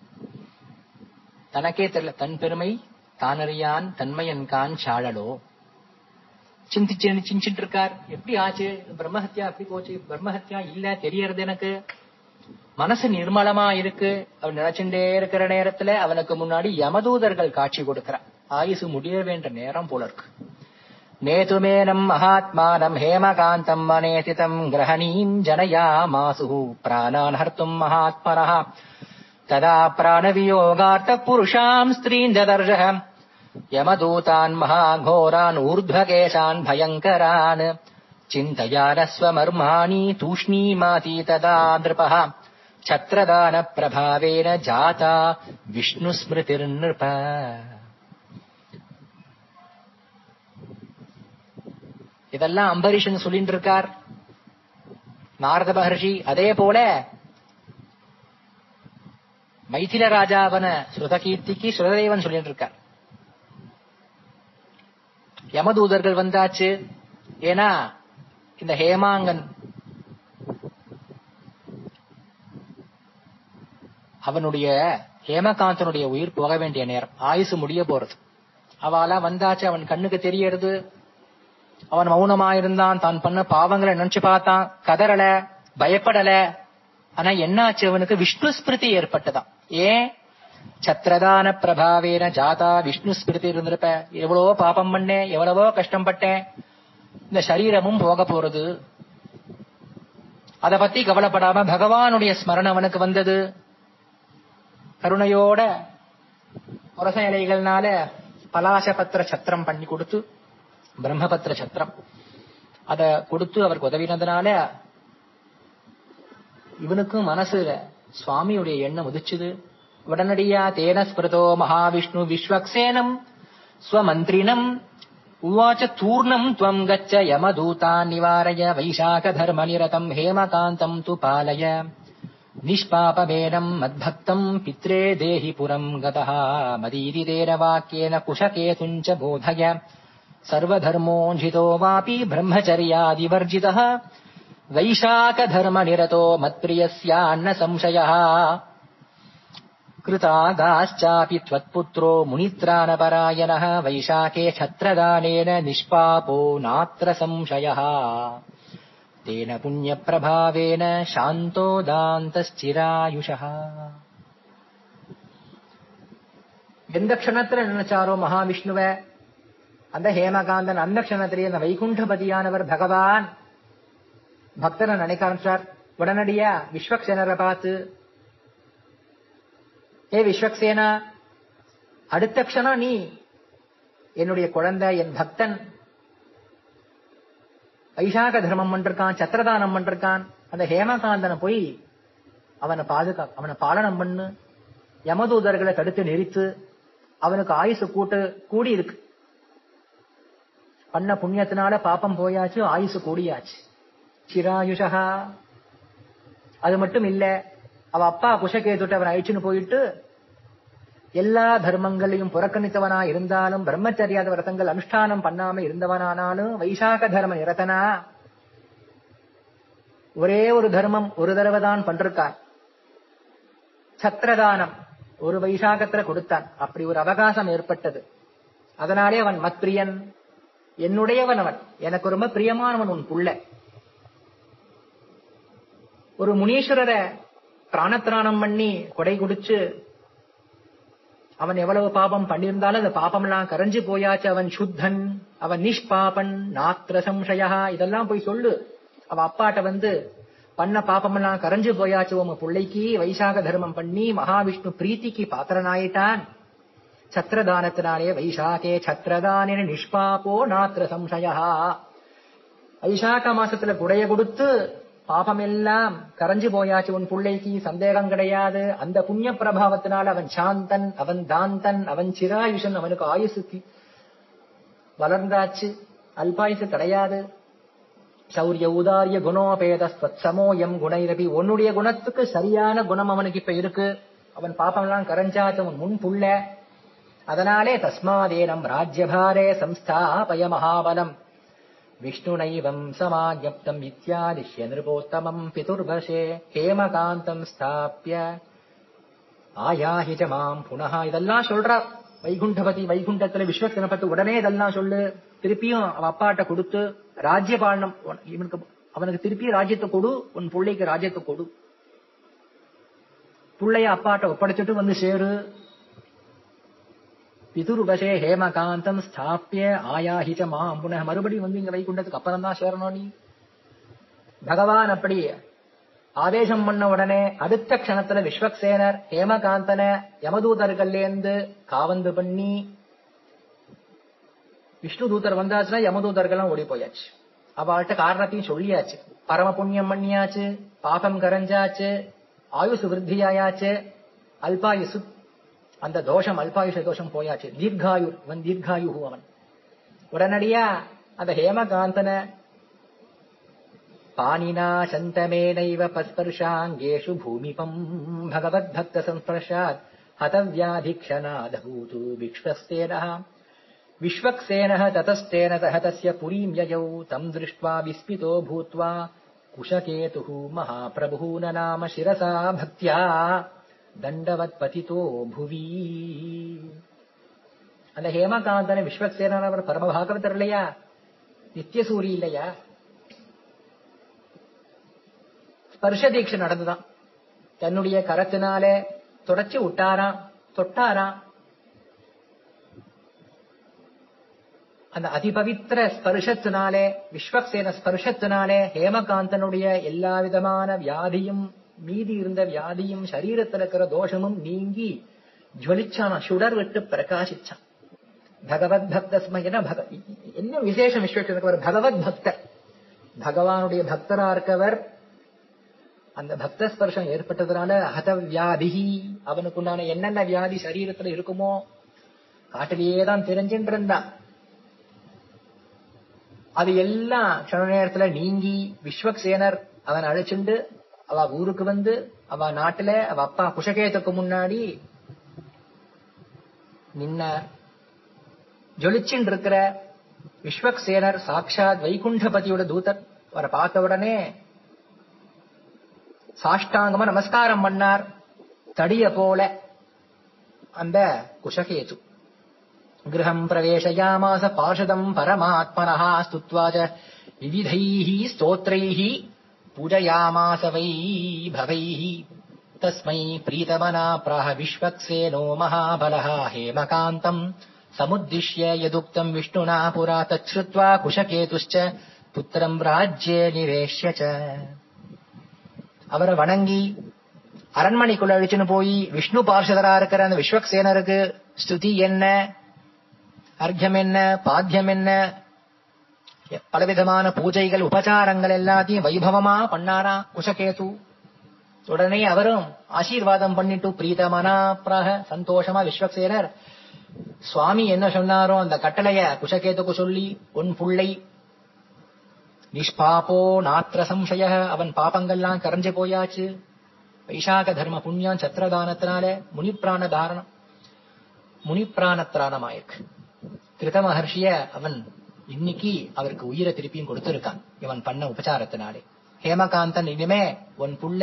தனக்கே தெரியல தன் பெருமை தானறியான் தன்மையன் கான் சாழலோ சிந்திச்சு சிந்திச்சுட்டு இருக்கார் எப்படி ஆச்சு பிரம்மஹத்யா எப்படி போச்சு பிரம்மஹத்யா இல்ல தெரியறது எனக்கு மனசு நிர்மலமா இருக்கு அவன் நினைச்சுட்டே இருக்கிற நேரத்துல அவனுக்கு முன்னாடி யமதூதர்கள் காட்சி கொடுக்கிறான் ஆயுசு முடிய வேண்ட நேரம் போல இருக்கு நேதுமேனம் மகாத்மானம் ஹேமகாந்தம் மனேதிதம் கிரகணீம் ஜனயாமாசு பிராணான் ஹர்த்தும் மகாத்மனः ததா பிராணவியோகார்த்த புருஷாம் ஸ்திரீம் ததர்ஷः யமதூதான் மகாघोरान् ऊर्ध्वकेशान् भयङ्करान् चिन्तयानस्वमर्माणि तूष्णीमाती तदा नृपः छत्रदानप्रभावेन जाता विष्णुस्मृतिर्नृप இதெல்லாம் அம்பரீஷன் சொல்லிட்டு இருக்கார் நாரத மகர்ஷி அதே போல மைதில ராஜாவன ஸ்ருதகீர்த்திக்கு சுரதேவன் சொல்லிட்டு இருக்கார் யமதூதர்கள் வந்தாச்சு ஏன்னா இந்த ஹேமாங்கன் அவனுடைய ஹேமகாந்தனுடைய உயிர் போக வேண்டிய நேரம் ஆயுசு முடிய போறது அவளா வந்தாச்சு அவன் கண்ணுக்கு தெரியறது அவன் மௌனமா இருந்தான் தான் பண்ண பாவங்களை நினைச்சு பார்த்தான் கதறல பயப்படல ஆனா என்னாச்சு அவனுக்கு விஷ்ணு ஸ்மிருதி ஏற்பட்டதாம் ஏன் சத்ரதான பிரபாவேன ஜாதா விஷ்ணு ஸ்மிருதி இருந்திருப்ப எவ்வளவோ பாபம் பண்ணேன் எவ்வளவோ கஷ்டப்பட்டேன் இந்த சரீரமும் போக போறது அத பத்தி கவலைப்படாம பகவானுடைய ஸ்மரணம் அவனுக்கு வந்தது கருணையோட புரச இலைகள்னால பலாசபத்திர சத்திரம் பண்ணி கொடுத்து பிரம்மபத்திர சத்திரம் அத கொடுத்து அவருக்கு உதவினதுனால இவனுக்கும் மனசுல சுவாமியுடைய எண்ணம் உதிச்சுது உடனடியா தேன ஸ்பிருதோ மகாவிஷ்ணு விஸ்வக்சேனம் ஸ்வமந்திரினம் உவாச்ச தூர்ணம் துவம் கச்ச யமதூதான் நிவாரய வைசாக தர்ம நிரதம் ஹேமகாந்தம் து பாலய நிஷ்பாபமேனம் மத்பக்தம் பித்ரே தேஹி புரம் கதः மதீதிதேன வாக்கியேன குஷகேதுஞ்ச போதய சர்வதர்மோஞ்சிதோ வாபி பிரம்மச்சர்யாதிவர்ஜிதः वैशाखधर्मनिरतो मत्प्रियस्यान्न संशयः कृतागाश्चापि त्वत्पुत्रो मुनित्रानपरायणः वैशाखे छत्रदानेन निष्पापो नात्र संशयः तेन पुण्यप्रभावेन शान्तो दान्तश्चिरायुषः எந்த க்ஷணத்துல நினைச்சாரோ மகாவிஷ்ணுவ அந்த ஹேமகாந்தன் அந்த க்ஷணத்திலேயே அந்த வைகுண்டபதியானவர் பகவான் பக்தரை நினைக்க ஆரம்பிச்சார் உடனடியா விஸ்வக்சேனரை பார்த்து ஏ விஸ்வக்சேனா அடுத்த க்ஷணம் நீ என்னுடைய குழந்தை என் பக்தன் வைசாக தர்மம் பண்ணிருக்கான் சத்திரதானம் பண்ணிருக்கான் அந்த ஹேமகாந்தனை போய் அவனை பாதுகா அவனை பாலனம் பண்ணு யமதூதர்களை தடுத்து நிறுத்து அவனுக்கு ஆயுசு கூட்டு கூடி இருக்கு பண்ண புண்ணியத்தினால பாப்பம் போயாச்சு ஆயுசு கூடியாச்சு சிராயுஷா அது மட்டும் இல்ல அவ அப்பா குஷகேதுட்டு அவன் அழிச்சுன்னு போயிட்டு எல்லா தர்மங்களையும் புறக்கணித்தவனா இருந்தாலும் பிரம்மச்சரியாத விரதங்கள் அனுஷ்டானம் பண்ணாம இருந்தவனானாலும் வைசாக தர்ம நிரதனா ஒரே ஒரு தர்மம் ஒரு தடவை தான் பண்றான் சத்திரதானம் ஒரு வைசாகத்துல கொடுத்தான் அப்படி ஒரு அவகாசம் ஏற்பட்டது அதனாலே அவன் மத்பிரியன் என்னுடையவன் அவன் எனக்கு ரொம்ப பிரியமானவன் உன் புள்ள ஒரு முனீஸ்வரரை பிராணத்திராணம் பண்ணி கொடை குடிச்சு அவன் எவ்வளவு பாபம் பண்ணியிருந்தாலும் அந்த பாபம்லாம் கரைஞ்சு போயாச்சு அவன் சுத்தன் அவன் நிஷ்பாபன் நாத்திர சம்சயா இதெல்லாம் போய் சொல்லு அவ அப்பாட்ட வந்து பண்ண பாபமெல்லாம் கரைஞ்சு போயாச்சு உங்க பிள்ளைக்கு வைசாக தர்மம் பண்ணி மகாவிஷ்ணு பிரீத்திக்கு பாத்திரனாயிட்டான் சத்திரதானத்தினாலே வைசாகே சத்திரதானே நிஷ்பாபோ நாத்திர சம்சயா வைசாக மாசத்துல குடைய கொடுத்து பாபம் எல்லாம் கரைஞ்சு போயாச்சு உன் பிள்ளைக்கு சந்தேகம் கிடையாது அந்த புண்ணிய பிரபாவத்தினால் அவன் சாந்தன் அவன் தாந்தன் அவன் சிராயுஷன் அவனுக்கு ஆயுசு தி- வளர்ந்தாச்சு அல்பாயுசு கிடையாது சௌரிய உதாரிய குணோபேத சமோயம் குணைரபி உன்னுடைய குணத்துக்கு சரியான குணம் அவனுக்கு இப்ப இருக்கு அவன் பாப்பம் எல்லாம் கரைஞ்சாச்சு அவன் முன் புள்ள அதனாலே தஸ்மாதேனம் ராஜ்யபாரே சம்ஸ்தாபய மகாபலம் விஷ்ணுனைவம் சமாஜப்தம் இத்தியாதிஷ்ய நிருபோத்தமம் பிதுர்வசே ஹேமகாந்தம் ஸ்தாபிய ஆயாஹி ச மாம் புனः இதெல்லாம் சொல்றா வைகுண்டபதி வைகுண்டத்துல விஸ்வசனை பத்தி உடனே இதெல்லாம் சொல்லு திருப்பியும் அவன் அப்பாட்ட கொடுத்து ராஜ்யபாலனம் இவனுக்கு அவனுக்கு திருப்பி ராஜ்யத்தை கொடு உன் பிள்ளைக்கு ராஜ்யத்தை கொடு புள்ளைய அப்பாட்ட ஒப்படைச்சிட்டு வந்து சேரு பிதுர்வசே ஹேமகாந்தம் ஸ்தாபிய ஆயாஹி ச மாம் புனः மறுபடியும் வந்து இங்க வைகுண்டத்துக்கு அப்புறம் தான் சேரணும் நீ பகவான் அப்படி ஆதேசம் பண்ண உடனே அடுத்த க்ஷணத்துல விஸ்வக்சேனர் ஹேமகாந்தன யமதூதர்கள்லேருந்து காவந்து பண்ணி விஷ்ணு தூதர் வந்தாச்சுன்னா யமதூதர்கள்லாம் ஓடி போயாச்சு அவள்கிட்ட காரணத்தையும் சொல்லியாச்சு பரம புண்ணியம் பண்ணியாச்சு பாபம் கரைஞ்சாச்சு ஆயுசு விருத்தியாயாச்சு அல்பாயுசு அந்த தோஷம் அல்பாயுஷ தோஷம் போயாச்சு தீர்காயு அவன் தீர்காயு அவன் உடனடியா அந்த ஹேமகாந்தன பாணினா சந்தமேனைவ பஸ்பர்ஷாங்கேஷு பூமிபம் பகவத்பக்த சம்ஸ்பர்ஷாத் ஹதவியாதிக்ஷனாதூது விக்ஷ்வஸ்தேனः विश्वक्सेनः ततस्तेन सह तस्य पुरीम् ययौ तम् दृष्ट्वा विस्मितो भूत्वा कुशकेतुः महाप्रभुः न नाम शिरसा भक्त्या தண்டவத்பதிதோ புவி அந்த ஹேமகாந்தன விஸ்வக்சேனர் பரம பாகவதர் இல்லையா நித்தியசூரி இல்லையா ஸ்பர்ஷ தீட்சை நடந்துதான் தன்னுடைய கரத்தினாலே தொடச்சு விட்டாராம் தொட்டாராம் அந்த அதிபவித்திர ஸ்பர்ஷத்தினாலே விஸ்வக்சேன ஸ்பர்ஷத்தினாலே ஹேமகாந்தனுடைய எல்லா விதமான வியாதியும் மீதி இருந்த வியாதியும் சரீரத்தில் இருக்கிற தோஷமும் நீங்கி ஜுவலிச்சான சுடர் விட்டு பிரகாசிச்சான் பகவத் பக்த ஸ்மயன பக என்ன விசேஷம் விஸ்வக்சேனர் பகவத் பக்தர் பகவானுடைய பக்தரா இருக்கவர் அந்த பக்த ஸ்பர்ஷம் ஏற்பட்டதுனால ஹத வியாதிஹி அவனுக்குண்டான என்னென்ன வியாதி சரீரத்துல இருக்குமோ காட்டிலேயே தான் தெரிஞ்சுட்டு இருந்தான் அது எல்லாம் க்ஷண நேரத்துல நீங்கி விஸ்வக்சேனர் அவன் அழைச்சுண்டு அவ ஊருக்கு வந்து அவ நாட்டுல அவ அப்பா குஷகேத்துக்கு முன்னாடி நின்னார் ஜொலிச்சுன்னு இருக்கிற விஸ்வக்சேனர் சாட்சாத் வைகுண்டபதியோட தூதர் அவரை பார்த்த உடனே சாஷ்டாங்கமா நமஸ்காரம் பண்ணார் தடிய போல அந்த குஷகேது गृहम् प्रवेशयामास पार्षदम् परमात्मनः स्तुत्वा च विविधैः स्तोत्रैः पूजयामास वै भवैः तस्मै प्रीतमना प्राह विश्वक्सेनो महाबलः हेमकान्तम् समुद्दिश्य यदुक्तम् विष्णुना पुरा तच्छ्रुत्वा कुशकेतुश्च पुत्रम् राज्ये निवेश्य च அவரை வணங்கி அரண்மனைக்குள்ள அழிச்சுன்னு போய் விஷ்ணு பார்ஷதரா இருக்கிற அந்த விஸ்வக்சேனருக்கு ஸ்துதி என்ன அர்க்கம் என்ன பாத்தியம் என்ன பலவிதமான பூஜைகள் உபச்சாரங்கள் எல்லாத்தையும் வைபவமா பண்ணாரா குஷகேது உடனே அவரும் ஆசீர்வாதம் பண்ணிட்டு பிரீதமனா பிராக சந்தோஷமா விஸ்வக்சேனர் சுவாமி என்ன சொன்னாரோ அந்த கட்டளைய குஷகேதுக்கு சொல்லி உன் புள்ளை நிஷ்பாபோ நாத்திர சம்சய அவன் பாபங்கள்லாம் கரைஞ்சு போயாச்சு வைசாக தர்ம புண்ணியம் சத்திரதானத்தினால முனிப்பிராண தாரணம் முனிப்பிராணத்திராணமாயிருக்கு கிருத மகர்ஷிய அவன் இன்னைக்கு அவருக்கு உயிரை திருப்பியும் கொடுத்திருக்கான் இவன் பண்ண உபச்சாரத்தினாலே ஹேமகாந்தன் இனிமே உன் புள்ள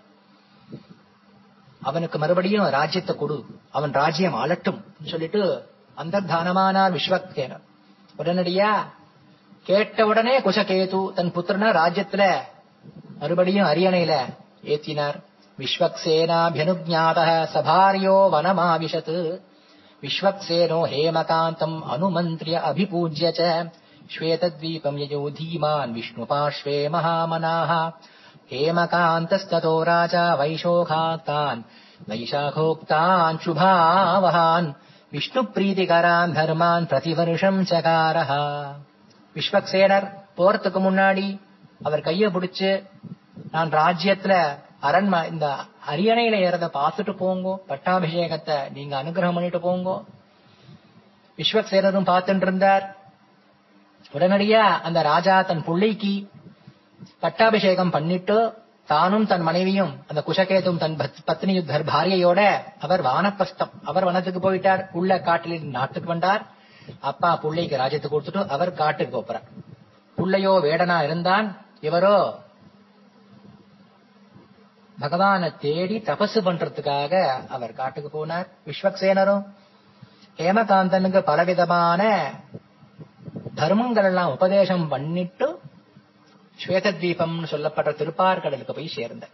அவனுக்கு மறுபடியும் ராஜ்யத்தை கொடு அவன் ராஜ்யம் ஆளட்டும் சொல்லிட்டு அந்தர்தானமானார் விஸ்வக்சேனர் உடனடியா கேட்ட உடனே குஷகேது தன் புத்திரன ராஜ்யத்துல மறுபடியும் அரியணையில ஏத்தினார் விஸ்வக்சேனாபியனுஜாத சபாரியோ வனமாவிஷத் विश्वक्सेनो हेमकान्तम् अनुमन्त्र्य अभिपूज्य च श्वेतद्वीपम् ययो धीमान् विष्णुपार्श्वे महामनाः हेमकान्तस्ततो राजा वैशोखाक्तान् वैशाखोक्तान् शुभावहान् விஷ்ணுப்ரீதிகரான் தர்மான் பிரதிவருஷம் சகாரஹ விஸ்வக்சேனர் போறதுக்கு முன்னாடி அவர் கைய பிடிச்சு நான் ராஜ்யத்துல அரண்ம இந்த அரியணையில ஏறத பார்த்துட்டு போங்கோ பட்டாபிஷேகத்தை நீங்க அனுகிரகம் பண்ணிட்டு போங்கோ விஸ்வக்சேனரும் பார்த்துட்டு இருந்தார் உடனடியா அந்த ராஜா தன் பிள்ளைக்கு பட்டாபிஷேகம் பண்ணிட்டு தானும் தன் மனைவியும் அந்த குஷகேதும் தன் பத்- பத்னி தர் பாரியையோட அவர் வானப்பிரஸ்தம் அவர் வனத்துக்கு போயிட்டார் உள்ள காட்டில் நாட்டுக்கு வந்தார் அப்பா புள்ளைக்கு ராஜ்யத்தை கொடுத்துட்டு அவர் காட்டுக்கு போறார் புள்ளையோ வேடனா இருந்தான் இவரோ பகவானை தேடி தபசு பண்றதுக்காக அவர் காட்டுக்கு போனார் விஸ்வக்சேனரும் ஹேமகாந்தனுக்கு பலவிதமான தர்மங்கள் எல்லாம் உபதேசம் பண்ணிட்டு ஸ்வேதத்வீபம்னு சொல்லப்பட்ட திருப்பார்கடலுக்கு போய் சேர்ந்தார்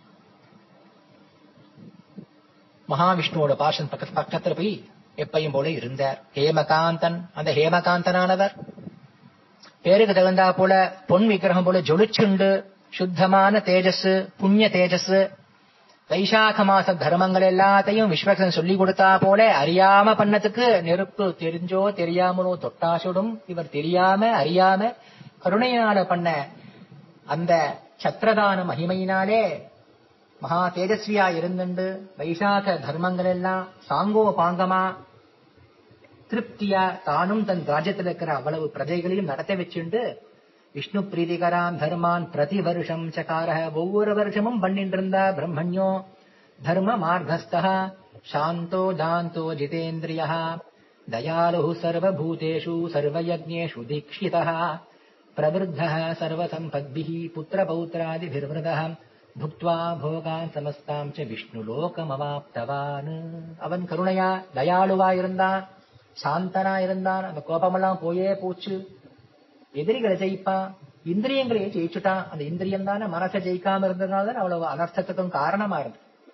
மகாவிஷ்ணுவோட பாஷன் பக்க பக்கத்துல போய் எப்பையும் போல இருந்தார் ஹேமகாந்தன் அந்த ஹேமகாந்தனானவர் பேருக்கு தகுந்தா போல பொன் விக்கிரகம் போல ஜொலிச்சுண்டு சுத்தமான தேஜஸ் புண்ணிய தேஜஸ் வைசாக மாச தர்மங்கள் எல்லாத்தையும் விஸ்வகன் சொல்லி கொடுத்தா போல அறியாம பண்ணதுக்கு நெருப்பு தெரிஞ்சோ தெரியாமலோ தொட்டாசுடும் இவர் தெரியாம அறியாம கருணையால பண்ண அந்த சத்திரதான மகிமையினாலே மகா தேஜஸ்வியா இருந்துண்டு வைசாக தர்மங்கள் எல்லாம் சாங்கோ பாங்கமா திருப்தியா தானும் தன் ராஜ்யத்தில் இருக்கிற அவ்வளவு பிரஜைகளையும் நடத்த வச்சுண்டு விஷ்ணு பிரீதிகரான் தர்மான் பிரதி வருஷம் சகார ஒவ்வொரு வருஷமும் பண்ணிட்டு இருந்தா பிரம்மண்யோ தர்ம மார்கஸ்தா சாந்தோ தாந்தோ ஜிதேந்திரிய தயாலு சர்வபூதேஷு சர்வயஜ்ஞேஷு தீக்ஷிதः प्रवृद्धः सर्वसम्पद्भिः पुत्रपौत्रादिभिर्वृतः भुक्त्वा भोगान् சமஸ்தாம் ச விஷ்ணுலோகமவாப்தவான் அவன் கருணையா தயாளுவா இருந்தான் சாந்தனா இருந்தான் அந்த கோபமெல்லாம் போயே போச்சு எதிரிகளை ஜெயிப்பான் இந்திரியங்களையே ஜெயிச்சுட்டான் அந்த இந்திரியம் தானே மனசை ஜெயிக்காம இருந்ததுனால தான் அவ்வளவு அனர்த்தத்துக்கும் காரணமா இருந்து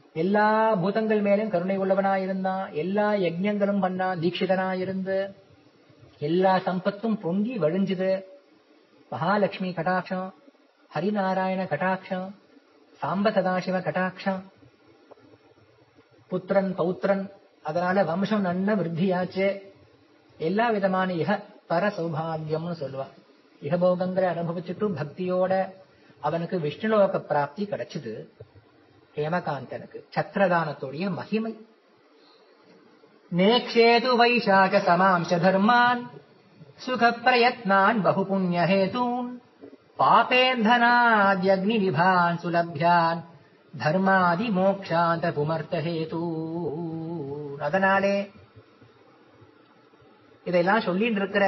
எல்லா பூதங்கள் மேலும் கருணை உள்ளவனா இருந்தான் எல்லா யஜ்ஞங்களும் பண்ணா தீட்சிதனா இருந்து எல்லா சம்பத்தும் பொங்கி வழிஞ்சுது மகாலட்சுமி கடாட்சம் ஹரிநாராயண கடாட்சம் சாம்ப சதாசிவ கடாட்சம் புத்திரன் பௌத்திரன் அதனால வம்சம் நன்ன விருத்தியாச்சு எல்லா விதமான இக பர சௌபாகியம்னு சொல்லுவா இகபோகங்களை அனுபவிச்சுட்டு பக்தியோட அவனுக்கு விஷ்ணுலோக பிராப்தி கிடைச்சது ஹேமகாந்தனுக்கு சத்திரதானத்துடைய மகிமை நேக்ஷேது வைசாக சமாம்ச தர்மான் சுக பிரயத்னான் பகு புண்ணிய ஹேதூன் பாபேந்தனாத்யக்னி விபான் சுலபியான் தர்மாதி மோக்ஷாந்த புமர்த்த ஹேதூ அதனாலே இதெல்லாம் சொல்லிட்டு இருக்கிற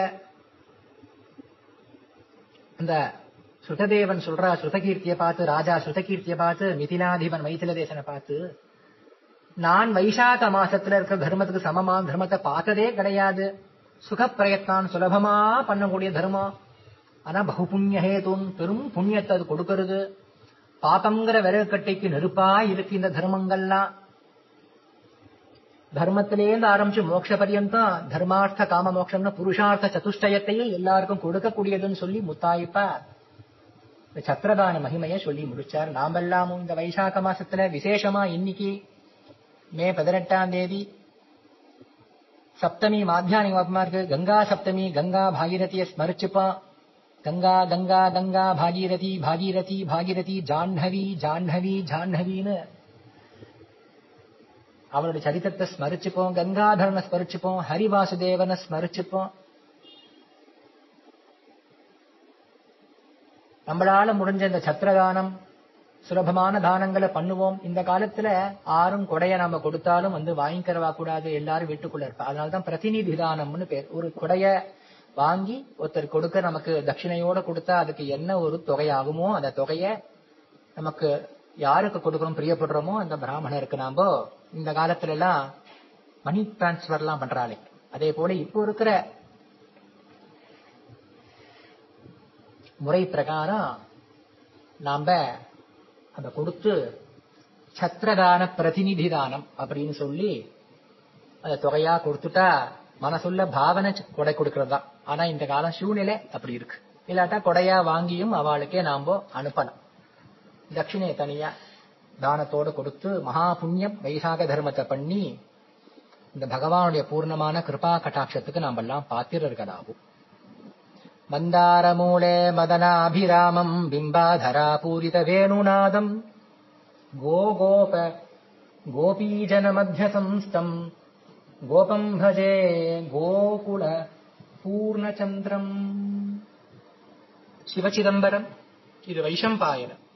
இந்த சுததேவன் சொல்றா சுதகீர்த்திய பார்த்து ராஜா சுதகீர்த்திய பார்த்து மிதிலாதிபன் மைதில தேசனை பார்த்து நான் வைசாக மாசத்துல இருக்க தர்மத்துக்கு சமமா தர்மத்தை பார்த்ததே கிடையாது சுக பிரயத்தான் சுலபமா பண்ணக்கூடிய தர்மம் ஆனா பகு புண்ணிய ஹேதுன் பெரும் புண்ணியத்தை அது கொடுக்கறது பாபங்கிற விறகுக்கட்டைக்கு நெருப்பா இருக்கு இந்த தர்மங்கள்லாம் தர்மத்திலேருந்து ஆரம்பிச்சு மோட்ச பரியந்தம் தர்மார்த்த காம மோட்சம்னு புருஷார்த்த சதுஷ்டயத்தையும் எல்லாருக்கும் கொடுக்கக்கூடியதுன்னு சொல்லி முத்தாயிப்பா இந்த சத்திரதான மகிமைய சொல்லி முடிச்சார் நாமெல்லாமும் இந்த வைசாக மாசத்துல விசேஷமா இன்னைக்கு மே பதினெட்டாம் தேதி சப்தமி மாத்தியானிகமா இருக்கு கங்கா சப்தமி கங்கா பாகீரதியை ஸ்மரிச்சுப்பான் கங்கா கங்கா கங்கா பாகீரதி பாகீரதி பாகீரதி ஜாஹ்னவி ஜாஹ்னவி ஜாஹ்னவின்னு அவனுடைய சரித்திரத்தை ஸ்மரிச்சுப்போம் கங்காதரனை ஸ்மரிச்சுப்போம் ஹரிவாசுதேவனை ஸ்மரிச்சுப்போம் நம்மளால முடிஞ்ச இந்த சத்திரதானம் சுலபமான தானங்களை பண்ணுவோம் இந்த காலத்துல ஆறும் கொடைய நாம கொடுத்தாலும் வந்து வாங்கிக்கிறவா கூடாது எல்லாரும் வீட்டுக்குள்ள இருப்பா அதனாலதான் பிரதிநிதி தானம்னு பேர் ஒரு கொடைய வாங்கி ஒருத்தர் கொடுக்க நமக்கு தட்சிணையோட கொடுத்தா அதுக்கு என்ன ஒரு தொகையாகுமோ அந்த தொகைய நமக்கு யாருக்கு கொடுக்கணும் பிரியப்படுறோமோ அந்த பிராமணருக்கு நாம இந்த காலத்துல எல்லாம் மணி டிரான்ஸ்பர் எல்லாம் பண்றாளே அதே போல இப்போ இருக்கிற முறை பிரகாரம் நாம அதை கொடுத்து சத்திரதான பிரதிநிதி தானம் அப்படின்னு சொல்லி அந்த தொகையா கொடுத்துட்டா மனசுள்ள பாவனை கொடை கொடுக்கறது தான் ஆனா இந்த காலம் சூழ்நிலை அப்படி இருக்கு இல்லாட்டா கொடையா வாங்கியும் அவளுக்கே நாம அனுப்பலாம் தட்சிணையை தனியா தானத்தோட கொடுத்து மகா புண்ணியம் வைசாக தர்மத்தை பண்ணி இந்த பகவானுடைய பூர்ணமான கிருபா கட்டாட்சத்துக்கு நாம எல்லாம் பாத்திரர்களாகும் மந்தாரமூலே மதனாபிராமம் பிம்பாதரா பூரித வேணுநாதம் கோகோப கோபீஜன மத்திய சம்ஸ்தம் கோபம் பஜே கோகுல பூர்ணச்சந்திரம் சிவச்சிதம்பரம் இது வைஷம்பாயனம்